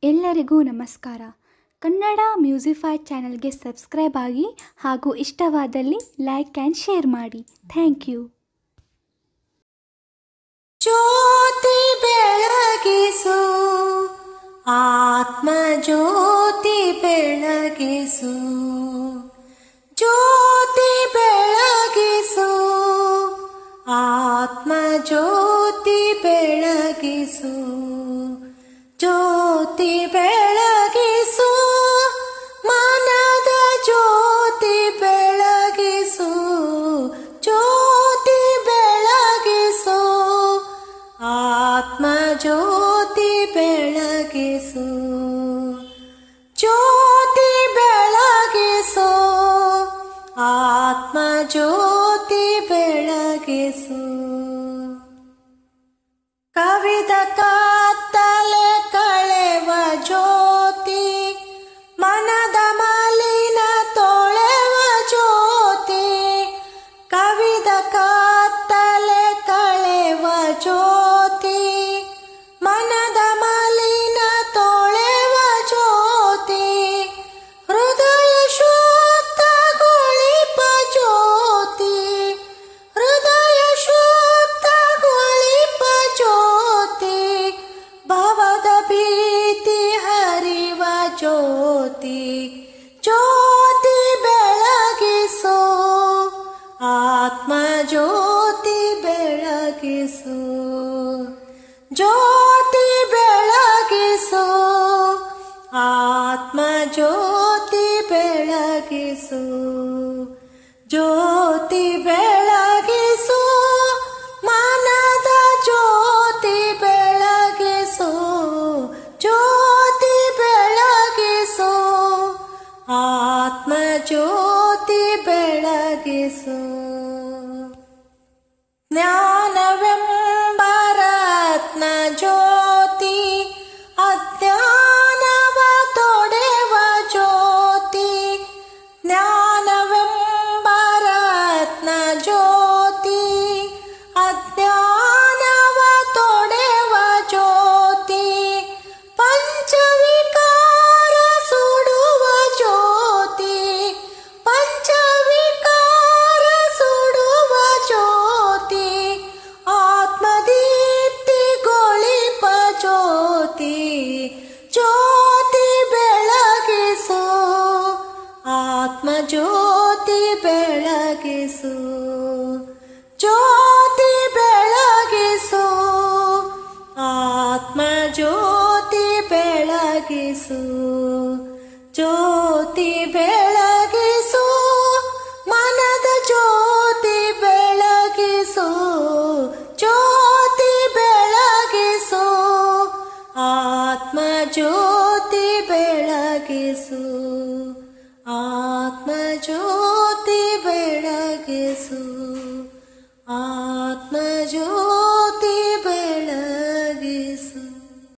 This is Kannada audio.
ಎಲ್ಲರಿಗೂ ನಮಸ್ಕಾರ ಕನ್ನಡ ಮ್ಯೂಸಿಫೈ ಚಾನಲ್ಗೆ ಸಬ್ಸ್ಕ್ರೈಬ್ ಆಗಿ ಹಾಗೂ ಇಷ್ಟವಾದಲ್ಲಿ ಲೈಕ್ ಆ್ಯಂಡ್ ಶೇರ್ ಮಾಡಿ ಥ್ಯಾಂಕ್ ಯು ಜ್ಯೋತಿ ಬೆಳಗಿಸು ಆತ್ಮ ಜ್ಯೋತಿ ಬೆಳಗಿಸು ಜ್ಯೋತಿ ಬೆಳಗಿಸು ಆತ್ಮ ಜ್ಯೋತಿ ಬೆಳಗಿಸು ಜ್ಯೋತಿ ಬೆಳಗಿಸು ಮನದ ಜ್ಯೋತಿ ಬೆಳಗಿಸು ಜ್ಯೋತಿ ಬೆಳಗಿಸು ಆತ್ಮ ಜ್ಯೋತಿ ಬೆಳಗಿಸು ಜ್ಯೋತಿ ಬೆಳಗಿಸು ಆತ್ಮ ಜ್ಯೋತಿ ಬೆಳಗಿಸು ಕವಿದ ಕಾತ್ತಲೆ ಕಳೆವ ಜ್ಯೋತಿ ಮನದ ಮಲಿನ ತೊಳೆವ ಜ್ಯೋತಿ ಕವಿದ ಕಾತ್ತಲೆ ಕಳೆವ ಜ್ಯೋತಿ ಮನದ ಮಲಿನ ತೊಳೆವ ಜ್ಯೋತಿ ಹೃದಯ ಶುದ್ಧಗೊಳಿಪ ಜ್ಯೋತಿ ಹೃದಯ ಶುದ್ಧಗೊಳಿಪ ಜ್ಯೋತಿ ಭವದ ಭೀತಿ ಹರಿವ ಜ್ಯೋತಿ ಜ್ಯೋತಿ ಬೆಳಗಿಸೋ ಆತ್ಮ ಜ್ಯೋತಿ ಬೆಳಗಿಸೋ ಜ್ಯೋತಿ ಬೆಳಗಿಸೋ ಆತ್ಮ ಜ್ಯೋತಿ ಬೆಳಗಿಸು ಜ್ಯೋತಿ ಬೆಳಗಿಸು ಮನದ ಜ್ಯೋತಿ ಬೆಳಗಿಸು ಜ್ಯೋತಿ ಬೆಳಗಿಸು ಆತ್ಮ ಜ್ಯೋತಿ ಬೆಳಗಿಸು ಜ್ಞಾನವೆಂಬ ರತ್ನ ಜ್ಯೋತಿ ಅಜ್ಞಾನವ ತೊಡೆವ ಜ್ಯೋತಿ ಜ್ಞಾನವೆಂಬ ರತ್ನ ಜ್ಯೋತಿ ಅಜ್ಞಾನವ ತೊಡೆವ ಜ್ಯೋತಿ ಪಂಚವಿಕಾರ ಸುಡುವ ಜ್ಯೋತಿ ಪಂಚವಿಕಾರ ಸುಡುವ ಜ್ಯೋತಿ ಆತ್ಮದೀಪ್ತಿಗೊಳಿಪ ಜ್ಯೋತಿ ಜ್ಯೋತಿ ಬೆಳಗಿಸು ಆತ್ಮ ಜ್ಯೋತಿ ಬೆಳಗಿಸು ಜ್ಯೋತಿ ಬೆಳಗಿಸು ಆತ್ಮ ಜ್ಯೋತಿ ಬೆಳಗಿಸು ಜ್ಯೋತಿ ಬೆಳಗಿಸು ಮನದ ಜ್ಯೋತಿ ಬೆಳಗಿಸು ಜ್ಯೋತಿ ಬೆಳಗಿಸು ಆತ್ಮ ಜ್ಯೋತಿ ಬೆಳಗಿಸು ಆತ್ಮ ಜ್ಯೋತಿ ಬೆಳಗಿಸು